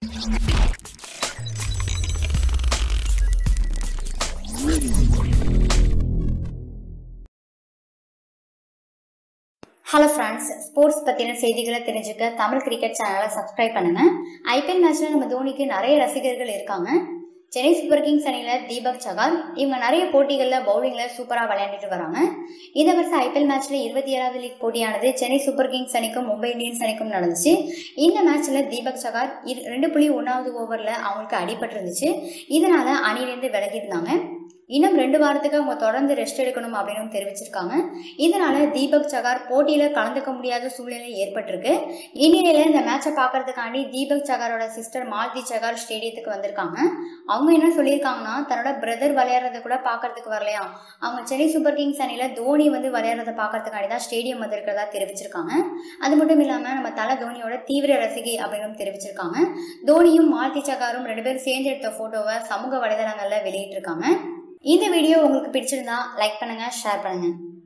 hello friends sports பற்றின செய்திகளை தெரிஞ்சுக்க தமிழ் கிரிக்கெட் சேனலை சப்ஸ்கிரைப் பண்ணுங்க ஐபிஎல் மேட்ச்சில் நம்ம தோனிக்கு நிறைய ரசிகர்கள் இருக்காங்க சென்னை சூப்பர் கிங்ஸ் அணியில் தீபக் சகார் இவங்க நிறைய போட்டிகளில் பவுலிங்கில் சூப்பராக விளையாண்டுட்டு வராங்க இந்த வருஷம் ஐபிஎல் மேட்ச்சில் இருபத்தி ஏழாவது லீக் போட்டியானது சென்னை சூப்பர் கிங்ஸ் அணிக்கும் மும்பை இந்தியன்ஸ் அணிக்கும் நடந்துச்சு இந்த மேட்ச்சில் தீபக் சகார் இரு ரெண்டு புள்ளி ஒன்றாவது ஓவரில் அவங்களுக்கு அடிபட்டிருந்துச்சு இதனால் அணியிலேருந்து விலகி இருந்தாங்க இன்னும் ரெண்டு வாரத்துக்கு அவங்க தொடர்ந்து ரெஸ்ட் எடுக்கணும் அப்படின்னு தெரிவிச்சிருக்காங்க இதனால தீபக் சகார் போட்டியில கலந்துக்க முடியாத சூழ்நிலை ஏற்பட்டிருக்கு இந்நிலையில இந்த மேட்சை பார்க்கறதுக்காண்டி தீபக் சகாரோட சிஸ்டர் மால்தி சகார் ஸ்டேடியத்துக்கு வந்திருக்காங்க அவங்க என்ன சொல்லியிருக்காங்கன்னா தன்னோட பிரதர் விளையாடுறத கூட பார்க்கறதுக்கு வரலையாம் அவங்க சென்னை சூப்பர் கிங்ஸ் அணியில தோனி வந்து விளையாடுறத பார்க்கறதுக்காண்டி தான் ஸ்டேடியம் வந்திருக்கிறதா தெரிவிச்சிருக்காங்க அது மட்டும் இல்லாம நம்ம தலை தோனியோட தீவிர ரசிகை அப்படின்னு தெரிவிச்சிருக்காங்க தோனியும் மால்தி சகாரும் ரெண்டு பேரும் சேர்ந்து எடுத்த போட்டோவை சமூக வலைதளங்கள்ல வெளியிட்டிருக்காங்க இந்த வீடியோ உங்களுக்கு பிடிச்சிருந்தா லைக் பண்ணுங்க ஷேர் பண்ணுங்க